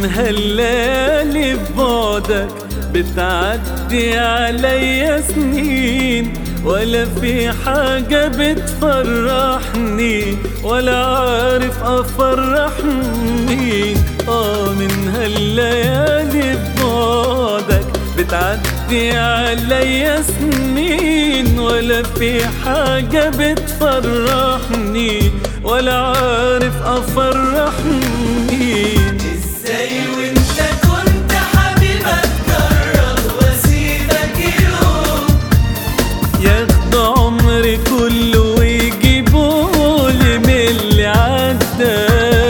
هالليالي ببعدك بتعدي عليا سنين ولا في حاجة بتفرحني ولا عارف أفرح مين آه من هالليالي ببعدك بتعدي عليا سنين ولا في حاجة بتفرحني ولا عارف أفرح مين ازاي وانت كنت حبيبك جرب واسيبك يوم ياخدوا عمري كله ويجيبولي من اللي عدى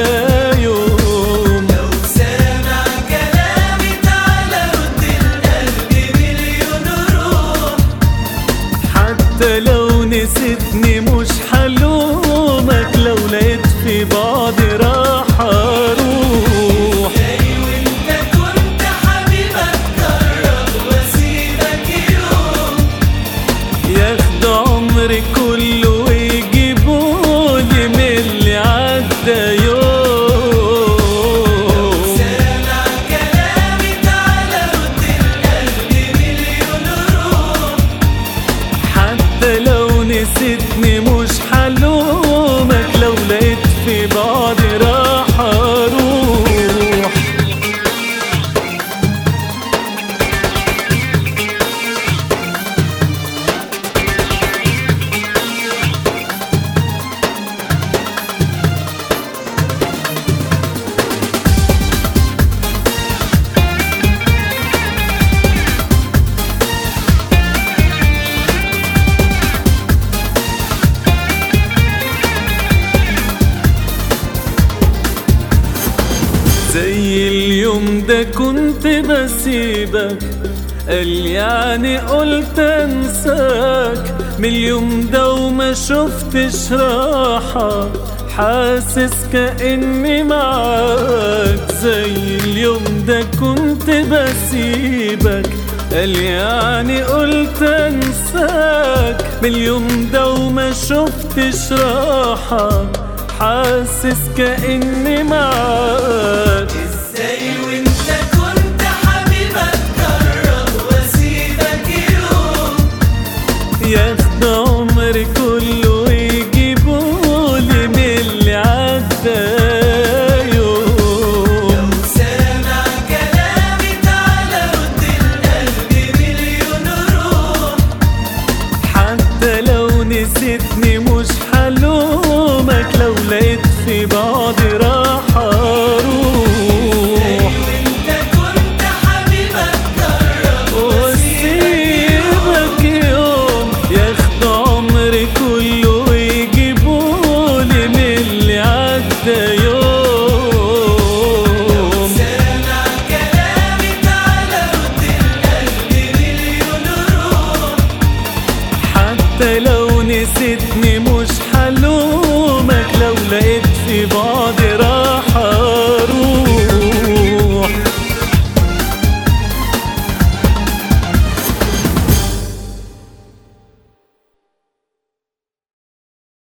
يوم لو سامع كلامي تعالى رد القلب مليون روح حتى لو نسيتني مش حلومك لو لقيت في بعضي راح اروح ازاي وانت كنت حبيبك جرب واسيبك يوم ياخدوا عمري كله ويجيبولي من اللي عدى يوم سامع كلامي تعالى رد القلب مليون روح حتى لو نسيتني مش حلومك لو لقيت في بعضي راح اروح زي اليوم ده كنت بسيبك قال يعني قلت انساك من اليوم ده وما شفتش راحة حاسس كأني معاك زي اليوم ده كنت بسيبك قال يعني قلت انساك من اليوم ده وما شفتش راحة حاسس كأني معاك ازاي وانت كنت حبيبك جرب واسيبك يوم ياخد عمري كله ويجيبولي من اللي عدى يوم سامع كلامي تعالى رد القلب مليون روح حتى لو نسيتني مش حلومك لو لقيت في بعضي راح اروح وانت كنت حبيبك جرب واسيبك يوم ياخد عمري كله ويجيبولي من اللي عدى يوم سامع كلامي تعالى رد القلب مليون روح حتى لو نسيتني